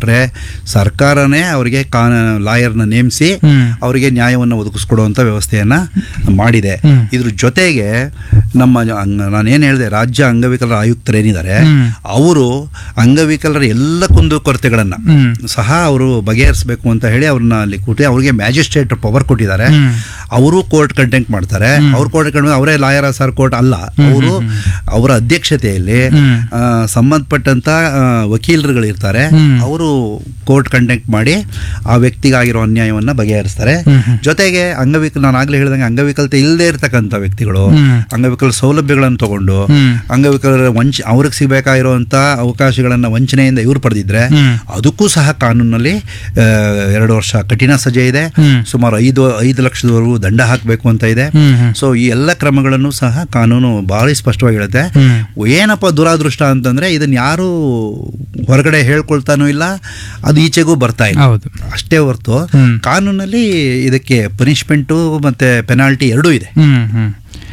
ಕೊಟ್ಟರೆ ಸರ್ಕಾರನೇ ಅವರಿಗೆ ಕಾ ಲಾಯರ್ನ ನೇಮಿಸಿ ಹ್ಮ್. ಅವರಿಗೆ ನ್ಯಾಯವನ್ನು ಒದಗಿಸ್ಕೊಡುವಂಥ ವ್ಯವಸ್ಥೆಯನ್ನು ಮಾಡಿದೆ ಹ್ಮ್. ಇದ್ರ ಜೊತೆಗೆ ನಮ್ಮ ಅಂಗ- ನಾನೇನು ಹೇಳಿದೆ ರಾಜ್ಯ ಅಂಗವಿಕಲರ ಆಯುಕ್ತರೇನಿದ್ದಾರೆ ಹ್ಮ್. ಅವರು ಅಂಗವಿಕಲರ ಎಲ್ಲ ಕುಂದುಕೊರತೆಗಳನ್ನು ಹ್ಮ್. ಸಹ ಅವರು ಬಗೆಹರಿಸಬೇಕು ಅಂತ ಹೇಳಿ ಅವ್ರನ್ನ ಅಲ್ಲಿ ಕೂಟಿ ಅವ್ರಿಗೆ ಮ್ಯಾಜಿಸ್ಟ್ರೇಟ್ ಪವರ್ ಕೊಟ್ಟಿದ್ದಾರೆ ಹ್ಮ್. ಅವರು ಕೋರ್ಟ್ ಕಂಟೆಂಟ್ ಮಾಡ್ತಾರೆ ಅವ್ರ ಕೋರ್ಟ್ ಕಂಟೆಂಟ್ ಅವರೇ ಲಾಯರ್ ಸರ್ ಕೋರ್ಟ್ ಅಲ್ಲ ಅವರು ಅವರ ಅಧ್ಯಕ್ಷತೆಯಲ್ಲಿ ಹ್ಮ್. ಆ, ಸಂಬಂಧಪಟ್ಟಂತ ಆ, ವಕೀಲರುಗಳಿರ್ತಾರೆ ಹ್ಮ್. ಅವರು ಕೋರ್ಟ್ ಕಂಟೆಕ್ಟ್ ಮಾಡಿ ಆ ವ್ಯಕ್ತಿಗಾಗಿರೋ ಅನ್ಯಾಯವನ್ನ ಬಗೆಹರಿಸ್ತಾರೆ ಹ್ಮ್, ಹ್ಮ್. ಜೊತೆಗೆ ಅಂಗವಿಕಲ ನಾನು ಆಗ್ಲೇ ಹೇಳಿದಂಗೆ ಅಂಗವಿಕಲತೆ ಇಲ್ಲದೆ ಇರತಕ್ಕಂಥ ವ್ಯಕ್ತಿಗಳು ಹ್ಮ್. ಅಂಗವಿಕಲ ಸೌಲಭ್ಯಗಳನ್ನು ತಗೊಂಡು ಹ್ಮ್. ಅಂಗವಿಕಲರ ವಂಚ ಅವ್ರಿಗೆ ಸಿಗಬೇಕಾಗಿರುವಂಥ ಅವಕಾಶಗಳನ್ನು ವಂಚನೆಯಿಂದ ಇವ್ರು ಪಡೆದಿದ್ರೆ ಹ್ಮ್. ಅದಕ್ಕೂ ಸಹ ಕಾನೂನಲ್ಲಿ ಆ, ಎರಡು ವರ್ಷ ಕಠಿಣ ಸಜೆ ಇದೆ ಹ್ಮ್. ಸುಮಾರು ಐದು ಐದು ಲಕ್ಷದವರೆಗೂ ದಂಡ ಹಾಕಬೇಕು ಅಂತ ಇದೆ ಹ್ಮ್, ಹ್ಮ್. ಸೊ ಈ ಎಲ್ಲ ಕ್ರಮಗಳನ್ನು ಸಹ ಕಾನೂನು ಭಾರಿ ಸ್ಪಷ್ಟವಾಗಿ ಹೇಳುತ್ತೆ ಹ್ಮ್. ಏನಪ್ಪ ದುರಾದೃಷ್ಟ ಅಂತಂದ್ರೆ ಇದನ್ನ ಯಾರು ಹೊರಗಡೆ ಹೇಳ್ಕೊಳ್ತಾನೂ ಇಲ್ಲ ಅದು ಈಚೆಗೂ ಬರ್ತಾ ಇಲ್ಲ ಹೌದು ಅಷ್ಟೇ ಹೊರತು ಹ್ಮ್. ಕಾನೂನಲ್ಲಿ ಇದಕ್ಕೆ ಪನಿಷ್ಮೆಂಟು ಮತ್ತೆ ಪೆನಾಲ್ಟಿ ಎರಡೂ ಇದೆ ಹ್ಮ್ ಹ್ಮ್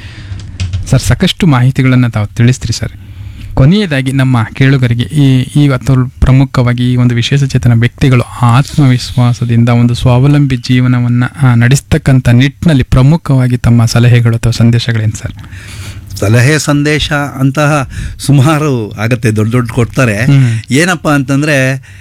ಸರ್ ಸಾಕಷ್ಟು ಮಾಹಿತಿಗಳನ್ನು ತಾವು ತಿಳಿಸ್ತೀರಿ ಸರ್ ಕೊನೆಯದಾಗಿ ನಮ್ಮ ಕೇಳುಗರಿಗೆ ಈ ಈ ಅಥವಾ ಪ್ರಮುಖವಾಗಿ ಈ ಒಂದು ವಿಶೇಷ ಚೇತನ ವ್ಯಕ್ತಿಗಳು ಆತ್ಮವಿಶ್ವಾಸದಿಂದ ಒಂದು ಸ್ವಾವಲಂಬಿ ಜೀವನವನ್ನು ನಡೆಸ್ತಕ್ಕಂಥ ನಿಟ್ಟಿನಲ್ಲಿ ಪ್ರಮುಖವಾಗಿ ತಮ್ಮ ಸಲಹೆಗಳು ಅಥವಾ ಸಂದೇಶಗಳೇನು ಸರ್ ಸಲಹೆ ಸಂದೇಶ ಅಂತಹ ಸುಮಾರು ಆಗತ್ತೆ ದೊಡ್ಡ ದೊಡ್ಡ ಕೊಡ್ತಾರೆ ಹ್ಮ್. ಏನಪ್ಪ ಅಂತಂದ್ರೆ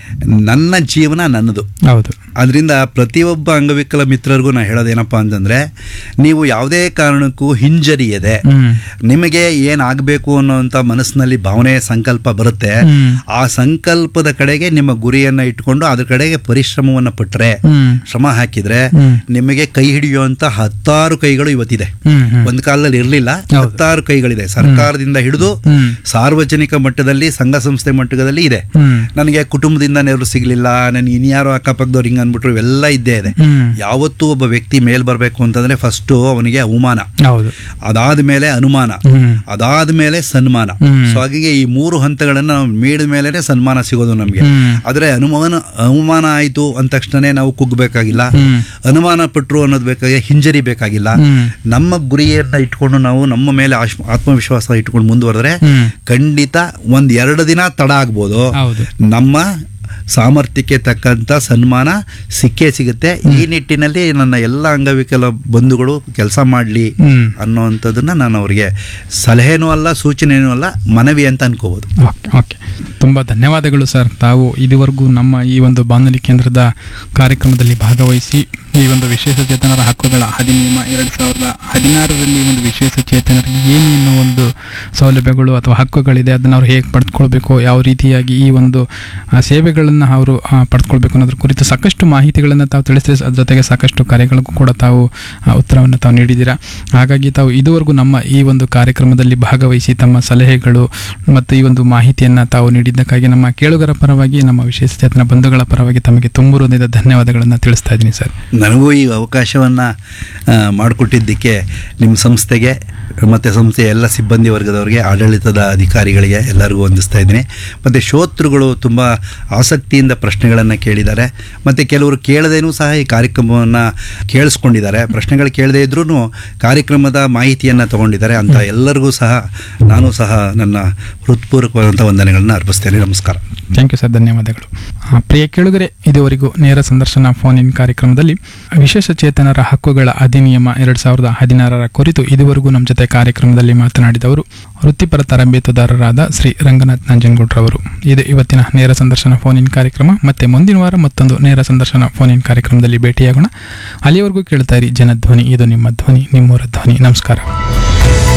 ನನ್ನ ಜೀವನ ನನ್ನದು ಹೌದು ಅದರಿಂದ ಪ್ರತಿಯೊಬ್ಬ ಅಂಗವಿಕಲ ಮಿತ್ರರಿಗೂ ನಾ ಹೇಳೋದೇನಪ್ಪ ಅಂತಂದ್ರೆ ನೀವು ಯಾವುದೇ ಕಾರಣಕ್ಕೂ ಹಿಂಜರಿಯದೆ ಹ್ಮ್. ನಿಮಗೆ ಏನಾಗಬೇಕು ಅನ್ನೋಂಥ ಮನಸ್ಸಿನಲ್ಲಿ ಭಾವನೆ ಸಂಕಲ್ಪ ಬರುತ್ತೆ ಹ್ಮ್. ಆ ಸಂಕಲ್ಪದ ಕಡೆಗೆ ನಿಮ್ಮ ಗುರಿಯನ್ನ ಇಟ್ಕೊಂಡು ಅದ್ರ ಕಡೆಗೆ ಪರಿಶ್ರಮವನ್ನು ಪಟ್ಟರೆ ಹ್ಮ್. ಶ್ರಮ ಹಾಕಿದ್ರೆ ಹ್ಮ್. ನಿಮಗೆ ಕೈ ಹಿಡಿಯುವಂತ ಹತ್ತಾರು ಕೈಗಳು ಇವತ್ತಿದೆ ಹ್ಮ್, ಹ್ಮ್. ಒಂದು ಕಾಲದಲ್ಲಿ ಇರಲಿಲ್ಲ ಹೌದು. ಹತ್ತಾರು ಕೈಗಳಿದೆ ಸರ್ಕಾರದಿಂದ ಹಿಡಿದು ಹ್ಮ್. ಸಾರ್ವಜನಿಕ ಮಟ್ಟದಲ್ಲಿ ಸಂಘ ಸಂಸ್ಥೆ ಮಟ್ಟದಲ್ಲಿ ಇದೆ ಹ್ಮ್. ನನಗೆ ಕುಟುಂಬದಿಂದ ನೆರವು ಸಿಗಲಿಲ್ಲ ನನಗೆ ಇನ್ಯಾರೋ ಅಕ್ಕಪಕ್ಕದವ್ರು ಹಿಂಗೆ ಅಂದ್ಬಿಟ್ರು ಇವೆಲ್ಲ ಇದ್ದೇ ಇದೆ ಹ್ಮ್. ಯಾವತ್ತೂ ಒಬ್ಬ ವ್ಯಕ್ತಿ ಮೇಲ್ ಬರಬೇಕು ಅಂತಂದ್ರೆ ಫಸ್ಟು ಅವನಿಗೆ ಅವಮಾನ ಹೌದು ಅದಾದ ಮೇಲೆ ಅನುಮಾನ ಹ್ಮ್. ಅದಾದ ಮೇಲೆ ಸನ್ಮಾನ ಹ್ಮ್. ಸೊ ಹಾಗಾಗಿ ಈ ಮೂರು ಹಂತಗಳನ್ನು ನಾವು ಮೀಡಿದ ಮೇಲೆನೆ ಸನ್ಮಾನ ಸಿಗೋದು ನಮಗೆ ಹ್ಮ್. ಆದರೆ ಅನುಮಾನ ಅವಮಾನ ಆಯಿತು ಅಂದ ತಕ್ಷಣ ನಾವು ಕುಗ್ಗಬೇಕಾಗಿಲ್ಲ ಹ್ಮ್. ಅನುಮಾನ ಪಟ್ಟರು ಅನ್ನೋದು ಬೇಕಾಗಿ ಹಿಂಜರಿಬೇಕಾಗಿಲ್ಲ ಹ್ಮ್. ನಮ್ಮ ಗುರಿಯನ್ನ ಇಟ್ಕೊಂಡು ನಾವು ನಮ್ಮ ಮೇಲೆ ಆಶ್- ಆತ್ಮವಿಶ್ವಾಸ ಇಟ್ಕೊಂಡು ಮುಂದುವರೆದ್ರೆ ಹ್ಮ್. ಖಂಡಿತ ಒಂದ್ ಎರಡು ದಿನ ತಡ ಆಗ್ಬೋದು ಹೌದು ನಮ್ಮ ಸಾಮರ್ಥ್ಯಕ್ಕೆ ತಕ್ಕಂತ ಸನ್ಮಾನ ಸಿಕ್ಕೇ ಸಿಗುತ್ತೆ ಈ ನಿಟ್ಟಿನಲ್ಲಿ ನನ್ನ ಎಲ್ಲ ಅಂಗವಿಕಲ ಬಂಧುಗಳು ಕೆಲಸ ಮಾಡಲಿ ಹ್ಮ್. ಅನ್ನೋವಂಥದ್ದನ್ನ ನಾನು ಅವರಿಗೆ ಸಲಹೆನೂ ಅಲ್ಲ ಸೂಚನೆನೂ ಅಲ್ಲ ಮನವಿ ಅಂತ ಅನ್ಕೋಬಹುದು ಓಕೆ ಓಕೆ ತುಂಬ ಧನ್ಯವಾದಗಳು ಸರ್ ತಾವು ಇದುವರೆಗೂ ನಮ್ಮ ಈ ಒಂದು ಬಾನುಲಿ ಕೇಂದ್ರದ ಕಾರ್ಯಕ್ರಮದಲ್ಲಿ ಭಾಗವಹಿಸಿ ಈ ಒಂದು ವಿಶೇಷ ಚೇತನರ ಹಕ್ಕುಗಳ ಅಧಿನಿಯಮ ಎರಡು ಸಾವಿರದ ಹದಿನಾರರಲ್ಲಿ ಈ ಒಂದು ವಿಶೇಷ ಚೇತನರಿಗೆ ಏನೇನು ಒಂದು ಸೌಲಭ್ಯಗಳು ಅಥವಾ ಹಕ್ಕುಗಳಿದೆ ಅದನ್ನು ಅವ್ರು ಹೇಗೆ ಪಡೆದುಕೊಳ್ಬೇಕು ಯಾವ ರೀತಿಯಾಗಿ ಈ ಒಂದು ಆ, ಸೇವೆಗಳನ್ನು ಅವರು ಆ, ಪಡೆದುಕೊಳ್ಬೇಕು ಅನ್ನೋದ್ರ ಕುರಿತು ಸಾಕಷ್ಟು ಮಾಹಿತಿಗಳನ್ನು ತಾವು ತಿಳಿಸಿದ್ರೆ ಅದ್ರ ಜೊತೆಗೆ ಸಾಕಷ್ಟು ಕಾರ್ಯಗಳಿಗೂ ಕೂಡ ತಾವು ಆ, ಉತ್ತರವನ್ನು ತಾವು ನೀಡಿದ್ದೀರಾ ಹಾಗಾಗಿ ತಾವು ಇದುವರೆಗೂ ನಮ್ಮ ಈ ಒಂದು ಕಾರ್ಯಕ್ರಮದಲ್ಲಿ ಭಾಗವಹಿಸಿ ತಮ್ಮ ಸಲಹೆಗಳು ಮತ್ತು ಈ ಒಂದು ಮಾಹಿತಿಯನ್ನು ತಾವು ನೀಡಿದ್ದಕ್ಕಾಗಿ ನಮ್ಮ ಕೇಳುಗರ ಪರವಾಗಿ ನಮ್ಮ ವಿಶೇಷ ಚೇತನ ಬಂಧುಗಳ ಪರವಾಗಿ ತಮಗೆ ತುಂಬ ಹೃದಯದ ಧನ್ಯವಾದಗಳನ್ನು ತಿಳಿಸ್ತಾ ಇದ್ದೀನಿ ಸರ್ ನನಗೂ ಈ ಅವಕಾಶವನ್ನು ಮಾಡಿಕೊಟ್ಟಿದ್ದಕ್ಕೆ ನಿಮ್ಮ ಸಂಸ್ಥೆಗೆ ಮತ್ತು ಸಂಸ್ಥೆಯ ಎಲ್ಲ ಸಿಬ್ಬಂದಿ ವರ್ಗದವರಿಗೆ ಆಡಳಿತದ ಅಧಿಕಾರಿಗಳಿಗೆ ಎಲ್ಲರಿಗೂ ವಂದಿಸ್ತಾ ಇದ್ದೀನಿ ಮತ್ತು ಶ್ರೋತೃಗಳು ತುಂಬ ಆಸಕ್ತಿಯಿಂದ ಪ್ರಶ್ನೆಗಳನ್ನು ಕೇಳಿದ್ದಾರೆ ಮತ್ತು ಕೆಲವರು ಕೇಳದೇನೂ ಸಹ ಈ ಕಾರ್ಯಕ್ರಮವನ್ನು ಕೇಳಿಸ್ಕೊಂಡಿದ್ದಾರೆ ಪ್ರಶ್ನೆಗಳು ಕೇಳದೇ ಇದ್ರೂ ಕಾರ್ಯಕ್ರಮದ ಮಾಹಿತಿಯನ್ನು ತಗೊಂಡಿದ್ದಾರೆ ಅಂತ ಎಲ್ಲರಿಗೂ ಸಹ ನಾನು ಸಹ ನನ್ನ ಹೃತ್ಪೂರ್ವಕವಾದಂಥ ವಂದನೆಗಳನ್ನು ಅರ್ಪಿಸ್ತೇನೆ ನಮಸ್ಕಾರ ಥ್ಯಾಂಕ್ ಯು ಸರ್ ಧನ್ಯವಾದಗಳು ಆ, ಪ್ರಿಯ ಕೇಳುಗರೆ ಇದುವರೆಗೂ ನೇರ ಸಂದರ್ಶನ ಫೋನ್ ಇನ್ ಕಾರ್ಯಕ್ರಮದಲ್ಲಿ ವಿಶೇಷ ಚೇತನರ ಹಕ್ಕುಗಳ ಅಧಿನಿಯಮ ಎರಡ್ ಸಾವಿರದ ಹದಿನಾರರ ಕುರಿತು ಇದುವರೆಗೂ ನಮ್ಮ ಜೊತೆ ಕಾರ್ಯಕ್ರಮದಲ್ಲಿ ಮಾತನಾಡಿದವರು ವೃತ್ತಿಪರ ತರಬೇತುದಾರರಾದ ಶ್ರೀ ರಂಗನಾಥ್ ನಂಜನಗೌಡ್ರವರು ಇದು ಇವತ್ತಿನ ನೇರ ಸಂದರ್ಶನ ಫೋನ್ ಇನ್ ಕಾರ್ಯಕ್ರಮ ಮತ್ತೆ ಮುಂದಿನ ವಾರ ಮತ್ತೊಂದು ನೇರ ಸಂದರ್ಶನ ಫೋನ್ ಇನ್ ಕಾರ್ಯಕ್ರಮದಲ್ಲಿ ಭೇಟಿಯಾಗೋಣ ಅಲ್ಲಿಯವರೆಗೂ ಕೇಳ್ತಾ ಇರಿ ಜನಧ್ವನಿ ಇದು ನಿಮ್ಮ ಧ್ವನಿ ನಿಮ್ಮೂರ ಧ್ವನಿ ನಮಸ್ಕಾರ